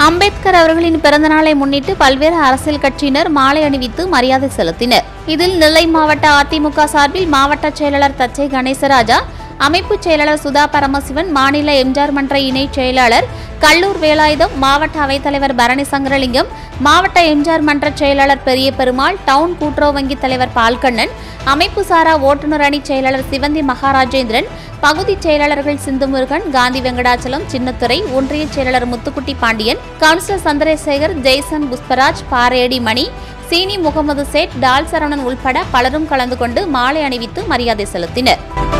அம்பேத்கர் அவர்களின் பிறந்தநாளை முன்னிட்டு பல்வேறு அரசியல் கட்சியினர் மாலை அணிவித்து மரியாதை செலுத்தினர் இதில் நெல்லை மாவட்ட அதிமுக சார்பில் மாவட்ட செயலாளர் தச்சை கணேசராஜா அமைப்பு செயலாளர் சுதா பரமசிவன் மாநில எம்ஜிஆர் மன்ற இணைச் செயலாளர் கல்லூர் வேலாயுதம் மாவட்ட அவைத்தலைவர் பரணி சங்கரலிங்கம் மாவட்ட எம்ஜிஆர் மன்ற செயலாளர் பெரிய பெருமாள் டவுன் கூட்டுறவு வங்கி தலைவர் பால்கண்ணன் அமைப்பு சாரா ஓட்டுநர் அணி செயலாளர் சிவந்தி மகாராஜேந்திரன் பகுதி செயலாளர்கள் சிந்துமுருகன் காந்தி வெங்கடாச்சலம் சின்னத்துறை ஒன்றிய செயலாளர் முத்துக்குட்டி பாண்டியன் கவுன்சிலர் சந்திரசேகர் ஜெய்சன் புஷ்பராஜ் பாரேடி மணி சீனி முகமது சேட் டால் சரவணன் உள்பட பலரும் கலந்து கொண்டு மாலை அணிவித்து மரியாதை செலுத்தினர்